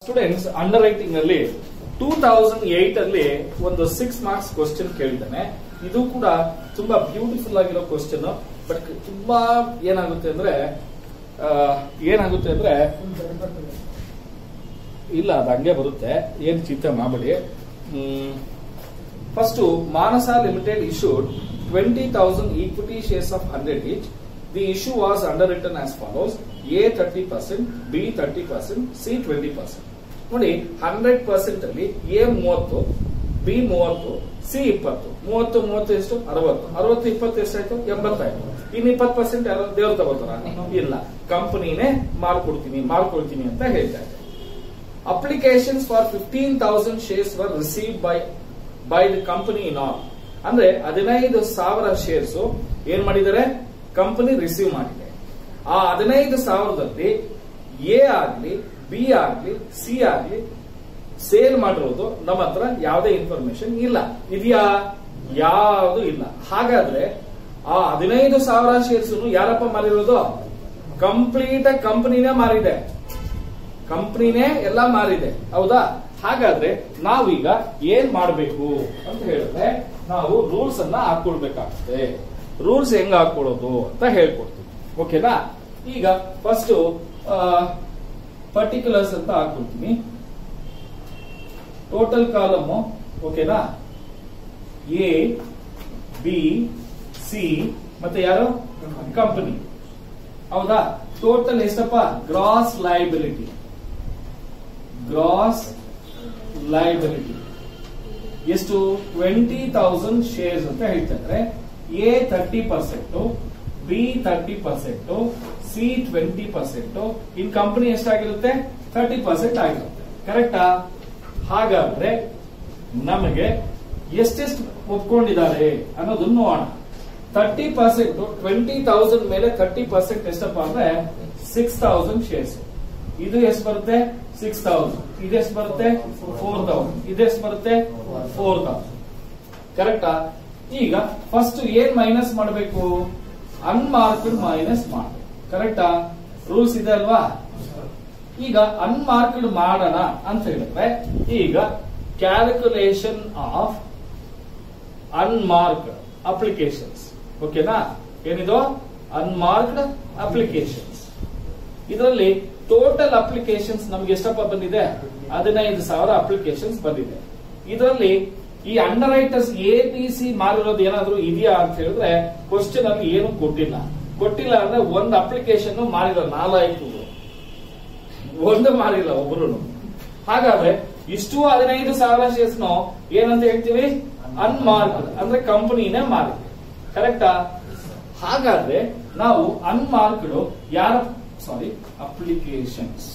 students underwriting ಅಲ್ಲಿ two thousand eight ಅಲ್ಲಿ ಒಂದು ಸಿಕ್ಸ್ ಮಾರ್ಕ್ಸ್ ಕ್ವಶನ್ ಕೇಳಿದ್ದಾನೆ ಇದು ಕೂಡ ತುಂಬಾ ಬ್ಯೂಟಿಫುಲ್ ಆಗಿರೋ ಕ್ವಶನ್ ಬಟ್ ತುಂಬಾ ಏನಾಗುತ್ತೆ ಅಂದ್ರೆ ಆ, ಏನಾಗುತ್ತೆ ಅಂದ್ರೆ ಇಲ್ಲ ಅದು ಹಂಗೆ ಬರುತ್ತೆ ಏನ್ ಚಿಂತೆ ಮಾಡಬೇಡಿ first Manasa limited issued twenty thousand equity shares of hundred each the issue was underwritten as follows A thirty percent B thirty percent C twenty percent ನೋಡಿ ಹಂಡ್ರೆಡ್ ಪರ್ಸೆಂಟ್ ಅಲ್ಲಿ ಎ ಮೂವತ್ತು ಬಿ ಮೂವತ್ತು ಸಿ ಇಪ್ಪತ್ತು ಮೂವತ್ತು ಮೂವತ್ತು ಎಷ್ಟು ಅರವತ್ತು ಅರವತ್ತು ಇಪ್ಪತ್ತು ಎಷ್ಟಾಯ್ತು ಎಂಬತ್ತಾಯ್ತು ಇನ್ನು ಇಪ್ಪತ್ತು ಪರ್ಸೆಂಟ್ ಯಾರು ದೇವ್ರು ತಗೋತಾರ ಇಲ್ಲ ಕಂಪನಿನೇ ಮಾರ್ಕೊಡ್ತೀನಿ ಮಾರ್ಕೊಳ್ತೀನಿ ಅಂತ ಹೇಳ್ತಾ ಇದ್ದಾರೆ applications for fifteen thousand shares were received by by the company in all ಅಂದ್ರೆ ಹದಿನೈದು ಸಾವಿರ ಶೇರ್ಸ್ ಏನ್ ಮಾಡಿದ್ದಾರೆ ಕಂಪನಿ ರಿಸೀವ್ ಮಾಡಿದೆ ಆ ಹದಿನೈದು ಸಾವಿರದಲ್ಲಿ ಎ ಆಗ್ಲಿ ಬಿ ಆಗ್ಲಿ ಸಿ ಆಗ್ಲಿ ಸೇಲ್ ಮಾಡಿರೋದು ನಮ್ಮ ಹತ್ರ ಯಾವುದೇ ಇನ್ಫಾರ್ಮೇಶನ್ ಇಲ್ಲ ಇದೆಯಾ ಯಾವುದು ಇಲ್ಲ ಹಾಗಾದ್ರೆ ಆ ಹದಿನೈದು ಸಾವಿರ ಶೇರ್ಸ್ ಯಾರಪ್ಪ ಮಾರಿರೋದು ಕಂಪ್ಲೀಟ್ ಕಂಪನಿನೇ ಮಾರಿದೆ ಕಂಪ್ನಿನೇ ಎಲ್ಲ ಮಾರಿದೆ ಹೌದಾ ಹಾಗಾದ್ರೆ ನಾವೀಗ ಏನ್ ಮಾಡಬೇಕು ಅಂತ ಹೇಳಿದ್ರೆ ನಾವು ರೂಲ್ಸ್ ಅನ್ನ ಹಾಕೊಳ್ಬೇಕಾಗುತ್ತೆ ರೂಲ್ಸ್ ಹೆಂಗ್ ಹಾಕೊಳ್ಳೋದು ಅಂತ ಹೇಳ್ಕೊಡ್ತೀವಿ ಓಕೆನಾ ಈಗ ಫಸ್ಟ್ ಪರ್ಟಿಕ್ಯುಲರ್ಸ್ ಅಂತ ಹಾಕೊಳ್ತೀನಿ ಟೋಟಲ್ ಕಾಲಮ್ ಓಕೆನಾ ಎ ಬಿ ಸಿ ಮತ್ತೆ ಯಾರು ಕಂಪನಿ ಹೌದಾ ಟೋಟಲ್ ಎಷ್ಟಪ್ಪ ಗ್ರಾಸ್ ಲೈಬಿಲಿಟಿ ಗ್ರಾಸ್ ಲೈಬಿಲಿಟಿ ಎಷ್ಟು ಟ್ವೆಂಟಿ ತೌಸಂಡ್ ಶೇರ್ಸ್ ಅಂತ ಹೇಳ್ತಾರೆ A thirty percent B thirty percent C twenty percent in company ಎಷ್ಟಾಗಿರುತ್ತೆ ತರ್ಟಿ ಪರ್ಸೆಂಟ್ ಆಗಿರುತ್ತೆ ಕರೆಕ್ಟಾ ಹಾಗಾದ್ರೆ ನಮಗೆ ಎಷ್ಟೆಷ್ಟು ಒಪ್ಕೊಂಡಿದ್ದಾರೆ ಅನ್ನೋದನ್ನು ನೋಡೋಣ ತರ್ಟಿ ಪರ್ಸೆಂಟ್ ಟ್ವೆಂಟಿ ತೌಸಂಡ್ ಮೇಲೆ ತರ್ಟಿ ಪರ್ಸೆಂಟ್ ಎಷ್ಟಪ್ಪ ಅಂದ್ರೆ ಸಿಕ್ಸ್ ತೌಸಂಡ್ ಶೇರ್ಸ್ ಇದು ಎಷ್ಟು ಬರುತ್ತೆ ಸಿಕ್ಸ್ ತೌಸಂಡ್ ಇದೆಷ್ಟು ಬರುತ್ತೆ ಫೋರ್ ತೌಸಂಡ್ ಇದೆಷ್ಟು ಬರುತ್ತೆ ಫೋರ್ ತೌಸಂಡ್ ಕರೆಕ್ಟಾ ಈಗ ಫಸ್ಟ್ ಏನ್ ಮೈನಸ್ ಮಾಡಬೇಕು ಅನ್ಮಾರ್ಕ್ಡ್ ಮೈನಸ್ ಮಾಡಬೇಕು ಕರೆಕ್ಟಾ ರೂಲ್ಸ್ ಇದೆ ಅಲ್ವಾ ಈಗ ಅನ್ಮಾರ್ಕ್ಡ್ ಮಾಡೋಣ ಅಂತ ಹೇಳಿದ್ರೆ ಈಗ ಕ್ಯಾಲ್ಕುಲೇಷನ್ ಆಫ್ ಅನ್ಮಾರ್ಕ್ಡ್ ಅಪ್ಲಿಕೇಶನ್ಸ್ ಓಕೆನಾ ಏನಿದು ಅನ್ಮಾರ್ಕ್ಡ್ ಅಪ್ಲಿಕೇಶನ್ಸ್ ಇದರಲ್ಲಿ ಟೋಟಲ್ ಅಪ್ಲಿಕೇಶನ್ಸ್ ನಮ್ಗೆ ಎಷ್ಟಪ್ಪ ಬಂದಿದೆ ಹದಿನೈದು ಸಾವಿರ ಅಪ್ಲಿಕೇಶನ್ಸ್ ಬಂದಿದೆ ಇದರಲ್ಲಿ ಈ underwriters A B C ಮಾಡಿರೋದು ಏನಾದ್ರು ಇದೆಯಾ ಅಂತ ಹೇಳಿದ್ರೆ ಕ್ವಶನ್ ಅಲ್ಲಿ ಏನು ಕೊಟ್ಟಿಲ್ಲ ಕೊಟ್ಟಿಲ್ಲ ಅಂದ್ರೆ ಒಂದು ಅಪ್ಲಿಕೇಶನ್ ಮಾಡಿರೋ ನಾಲ್ಕು ಒಂದು ಮಾಡಿಲ್ಲ ಒಬ್ರು ಹಾಗಾದ್ರೆ ಇಷ್ಟು ಹದಿನೈದು ಸಾವಿರ ಶೇರ್ಸ್ ಏನಂತ ಹೇಳ್ತೀವಿ ಅನ್ಮಾರ್ಕ್ಡ್ ಅಂದ್ರೆ ಕಂಪನಿನೇ ಮಾರಿದೆ ಕರೆಕ್ಟಾ ಹಾಗಾದ್ರೆ ನಾವು ಅನ್ಮಾರ್ಕ್ಡ್ ಯಾರ ಸಾರಿ ಅಪ್ಲಿಕೇಶನ್ಸ್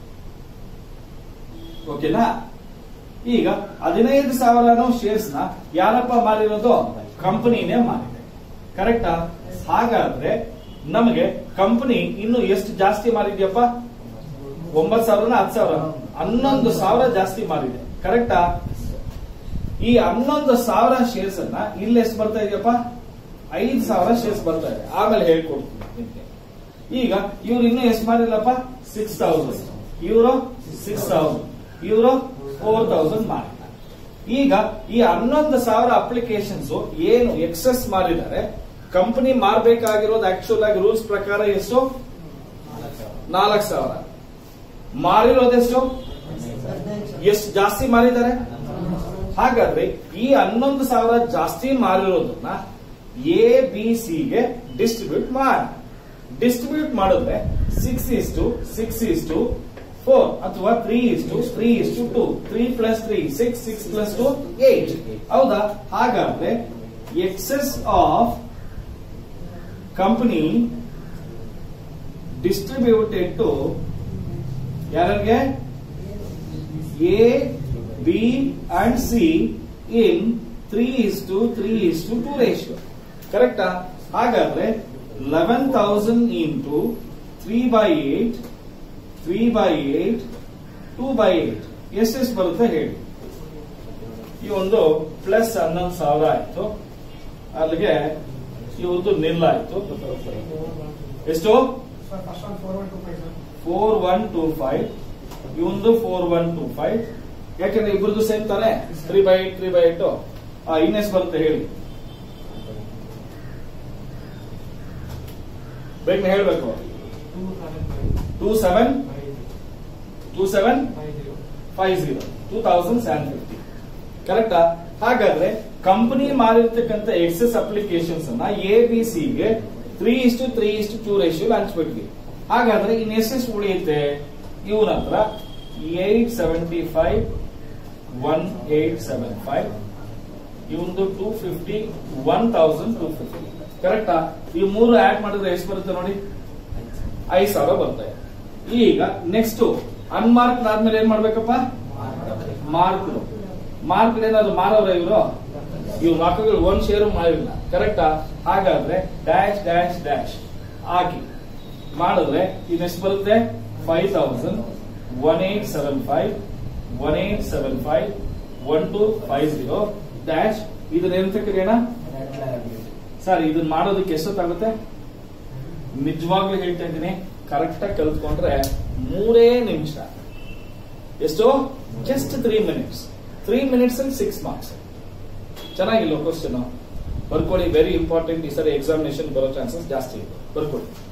ಓಕೆನಾ ಈಗ ಹದಿನೈದು ಸಾವಿರ ಶೇರ್ಸ್ ನ ಯಾರಪ್ಪ ಮಾರಿರೋದು ಕಂಪನಿನೇ ಮಾರಿದೆ ಕರೆಕ್ಟಾ ಹಾಗಾದ್ರೆ ನಮಗೆ ಕಂಪನಿ ಇನ್ನು ಎಷ್ಟು ಜಾಸ್ತಿ ಮಾರಿದ್ಯಪ್ಪ ಒಂಬತ್ ಸಾವಿರನ ಹತ್ತು ಸಾವಿರ ಹನ್ನೊಂದು ಸಾವಿರ ಜಾಸ್ತಿ ಮಾರಿದೆ ಕರೆಕ್ಟಾ ಈ ಹನ್ನೊಂದು ಸಾವಿರ ಶೇರ್ಸ್ ಅನ್ನ ಇಲ್ಲಿ ಎಷ್ಟು ಬರ್ತಾ ಇದೆಯಪ್ಪ ಐದು ಸಾವಿರ ಶೇರ್ಸ್ ಬರ್ತಾ ಇದೆ ಆಮೇಲೆ ಹೇಳ್ಕೊಡ್ತೀನಿ ನಿಮ್ಗೆ ಈಗ ಇವ್ರು ಇನ್ನು ಎಷ್ಟು ಮಾಡಿಲ್ಲಪ್ಪ ಸಿಕ್ಸ್ ತೌಸಂಡ್ ಇವರು ಸಿಕ್ಸ್ ತೌಸಂಡ್ ಇವರು ಫೋರ್ ತೌಸಂಡ್ ಮಾಡಿಲ್ಲ ಈಗ ಈ ಹನ್ನೊಂದು ಸಾವಿರ ಅಪ್ಲಿಕೇಶನ್ಸ್ ಏನು ಎಕ್ಸೆಸ್ ಮಾಡಿದ್ದಾರೆ ಕಂಪನಿ ಮಾರ್ಬೇಕಾಗಿರೋದು ಆಕ್ಚುಲ್ ಆಗಿ ರೂಲ್ಸ್ ಪ್ರಕಾರ ಎಷ್ಟು ನಾಲ್ಕು ಸಾವಿರ ಮಾರಿರೋದೆಷ್ಟು ಎಷ್ಟು ಜಾಸ್ತಿ ಮಾರಿದ್ದಾರೆ ಹಾಗಾದ್ರೆ ಈ ಹನ್ನೊಂದು ಸಾವಿರ ಜಾಸ್ತಿ ಮಾರಿರೋದನ್ನ ಎ ಬಿ ಸಿ ಗೆ ಡಿಸ್ಟ್ರಿಬ್ಯೂಟ್ ಮಾಡಿ ಡಿಸ್ಟ್ರಿಬ್ಯೂಟ್ ಮಾಡಿದ್ರೆ six is to six is to four ಅಥವಾ three is to three is to two three plus three six six plus two eight ಹೌದಾ ಹಾಗಾದ್ರೆ excess of company distributed to ಯಾರಿಗೆ A B and C in three is to three is to two ratio ಕರೆಕ್ಟಾ ಹಾಗಾದ್ರೆ eleven thousand into three by eight three by eight two by eight ಎಷ್ಟೆಷ್ಟು ಬರುತ್ತೆ ಹೇಳಿ ಈ ಒಂದು ಪ್ಲಸ್ ಹನ್ನೊಂದು ಸಾವಿರ ಆಯ್ತು ಅಲ್ಲಿಗೆ ಈ ಒಂದು ನಿಲ್ ಆಯ್ತು ಎಷ್ಟು ಫೋರ್ ಒನ್ ಟೂ ಫೈವ್ ಇವಂದು ಫೋರ್ ಒನ್ ಟೂ ಫೈವ್ ಯಾಕೆಂದ್ರೆ ಇಬ್ರದ್ದು ಸೇಮ್ ತಾನೆ three by eight three by eight ಇನ್ನೆಸ್ ಬರುತ್ತೆ ಹೇಳಿ ಬೇಗನೆ ಹೇಳ್ಬೇಕು two seven two seven five zero two thousand seven fifty ಕರೆಕ್ಟಾ ಹಾಗಾದ್ರೆ ಕಂಪನಿ ಮಾಡಿರ್ತಕ್ಕಂಥ ಎಕ್ಸೆಸ್ ಅಪ್ಲಿಕೇಶನ್ಸ್ ಅನ್ನ ಎ ಬಿ ಸಿ ಗೆ ತ್ರೀ ಇಷ್ಟು ತ್ರೀ ಇಷ್ಟು ಟೂ ರೇಷಿಯೋ ಹಂಚ್ಬಿಟ್ವಿ ಹಾಗಾದ್ರೆ ಇನ್ ಎಷ್ಟೆಷ್ಟು ಉಳಿಯುತ್ತೆ ಇವನ ಹತ್ರ eight seventy five one eight seven five ಇವಂದು two fifty one thousand two fifty ಕರೆಕ್ಟಾ ಈ ಮೂರು ಆಡ್ ಮಾಡಿದ್ರೆ ಎಷ್ಟು ಬರುತ್ತೆ ನೋಡಿ ಐದು ಸಾವಿರ ಬರುತ್ತೆ ಈಗ ನೆಕ್ಸ್ಟ್ ಅನ್ಮಾರ್ಕ್ ಆದ್ಮೇಲೆ ಏನ್ ಮಾಡ್ಬೇಕಪ್ಪ ಮಾರ್ಕ್ ಮಾರ್ಕ್ ಏನಾದ್ರು ಮಾರವ್ರ ಇವರು ಇವ್ರು ರೊಕ್ಕಗಳು ಒಂದ್ ಶೇರು ಮಾಡಿಲ್ಲ ಕರೆಕ್ಟಾ ಹಾಗಾದ್ರೆ ಡ್ಯಾಶ್ ಡ್ಯಾಶ್ ಡ್ಯಾಶ್ ಹಾಕಿ ಮಾಡಿದ್ರೆ ಇದೆಷ್ಟು ಬರುತ್ತೆ five thousand one eight seven five one eight seven five one two five zero dash ಇದನ್ನ ಎಂತ ಕರೆಯೋಣ ಸರ್ ಇದನ್ನ ಮಾಡೋದಕ್ಕೆ ಎಷ್ಟೊತ್ತಾಗುತ್ತೆ ನಿಜವಾಗ್ಲೂ ಹೇಳ್ತಾ ಇದ್ದೀನಿ ಕರೆಕ್ಟ್ ಆಗಿ ಕಲ್ತ್ಕೊಂಡ್ರೆ ಮೂರೇ ನಿಮಿಷ ಎಷ್ಟು just three minutes three minutes ಅಲ್ಲಿ ಸಿಕ್ಸ್ ಮಾರ್ಕ್ಸ್ ಚೆನ್ನಾಗಿಲ್ಲ ಕ್ವಶನ್ ಬರ್ಕೊಳ್ಳಿ ವೆರಿ ಇಂಪಾರ್ಟೆಂಟ್ ಈ ಸರಿ ಎಕ್ಸಾಮಿನೇಷನ್ ಬರೋ ಚಾನ್ಸಸ್ ಜಾಸ್ತಿ ಇದೆ ಬರ್ಕೊಳ್ಳಿ